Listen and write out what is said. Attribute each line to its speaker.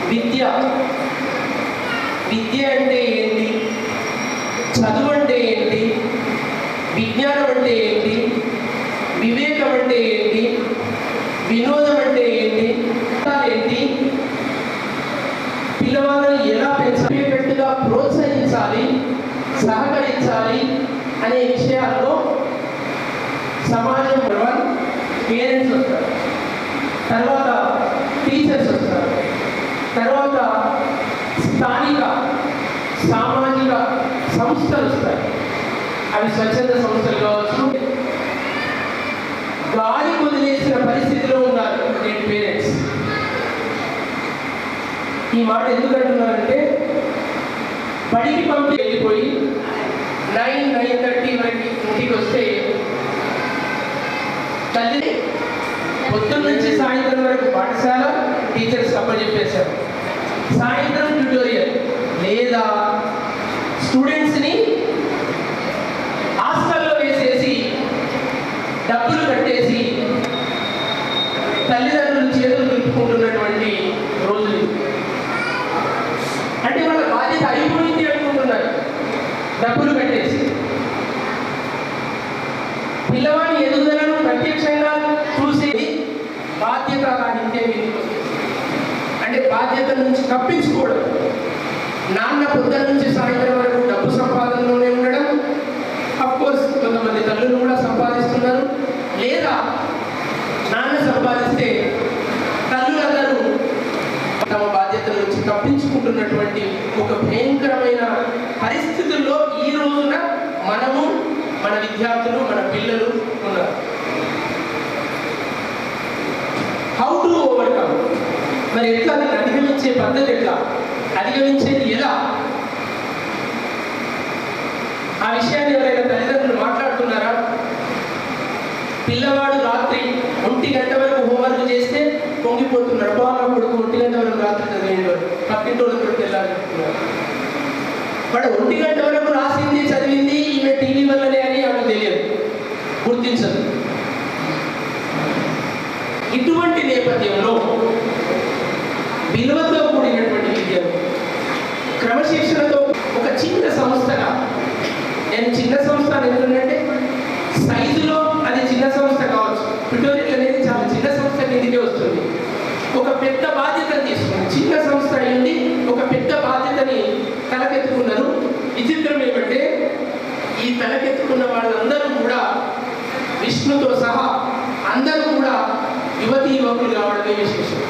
Speaker 1: విద్య విద్య అంటే ఏంటి చదువు అంటే ఏంటి విజ్ఞానం అంటే ఏంటి వివేకం అంటే ఏంటి వినోదం అంటే ఏంటి ఏంటి పిల్లవాళ్ళని ఎలా పెంచబెట్టుగా ప్రోత్సహించాలి సహకరించాలి అనే విషయాల్లో సమాజం వన్ పేరెంట్స్ వస్తారు తర్వాత టీచర్స్ వస్తారు తర్వాత స్థానిక సామాజిక సంస్థలు వస్తాయి అవి స్వచ్ఛంద సంస్థలు కావచ్చు గాలి వదిలేసిన పరిస్థితిలో ఉన్నారు నేటి పేరెంట్స్ ఈ మాట ఎందుకు అంటున్నారంటే బడికి పంపి వెళ్ళిపోయి నైన్ నైన్ థర్టీ వరకు ఇంటికి వస్తే తల్లి పొద్దున్న నుంచి సాయంత్రం వరకు పాఠశాల టీచర్స్ అప్పచెప్పేశారు సాయంత్రం ట్యూటోరియల్ లేదా స్టూడెంట్స్ని హాస్టల్లో వేసేసి డబ్బులు కట్టేసి తల్లిదండ్రులు చేతులు నింపుకుంటున్నటువంటి రోజులు ఇవి. అంటే వాళ్ళ బాధ్యత అయిపోయింది అనుకుంటున్నారు డబ్బులు కట్టేసి పిల్లవాడి ఎదుగుదలను ప్రత్యక్షంగా చూసేది బాధ్యత రాహిత్యం కిందకి వస్తుంది. అంటే బాధ్యత నుంచి తప్పించుకోవడం నాన్న పొద్దున్న నుంచి సాయంత్రం వరకు డబ్బు సంపాదనలోనే ఉండడం కోర్స్ కొంతమంది తల్లులు కూడా సంపాదిస్తున్నారు లేదా నాన్న సంపాదిస్తే తల్లులందరూ తమ బాధ్యతల నుంచి తప్పించుకుంటున్నటువంటి ఒక భయంకరమైన పరిస్థితుల్లో ఈ రోజున మనము మన విద్యార్థులు మన పిల్లలు ఉన్నారు హౌ టు ఓవర్కమ్ మరి ఎట్లా దాన్ని అధిగమించే పద్ధతి ఎట్లా అధిగమించేది ఎలా ఆ విషయాన్ని ఎవరైనా తల్లిదండ్రులు మాట్లాడుతున్నారా పిల్లవాడు రాత్రి ఒంటి గంట వరకు హోంవర్క్ చేస్తే పొంగిపోతున్నాడు బాగా కొడుకు ఒంటి గంట వరకు రాత్రి చదివేవాడు పక్కింటి వాళ్ళ కొడుకు వెళ్ళాలనుకుంటున్నాడు వాడు ఒంటి గంట వరకు రాసింది చదివింది ఈమె టీవీ వల్లనే అని ఆమెకు తెలియదు గుర్తించదు ఇటువంటి నేపథ్యంలో విలువతో కూడినటువంటి విద్యను క్రమశిక్షణతో ఒక చిన్న సంస్థగా నేను చిన్న సంస్థ అని ఎందుకంటే సైజులో అది చిన్న సంస్థ కావచ్చు ట్యుటోరియల్ అనేది చాలా చిన్న సంస్థ కిందికే వస్తుంది ఒక పెద్ద బాధ్యతను తీసుకుంది చిన్న సంస్థ అయింది ఒక పెద్ద బాధ్యతని తలకెత్తుకున్నారు విచిత్రం ఏమంటే ఈ తలకెత్తుకున్న వాళ్ళందరూ కూడా విష్ణుతో సహా అందరూ కూడా యువతి యువకులు కావడమే విశేషం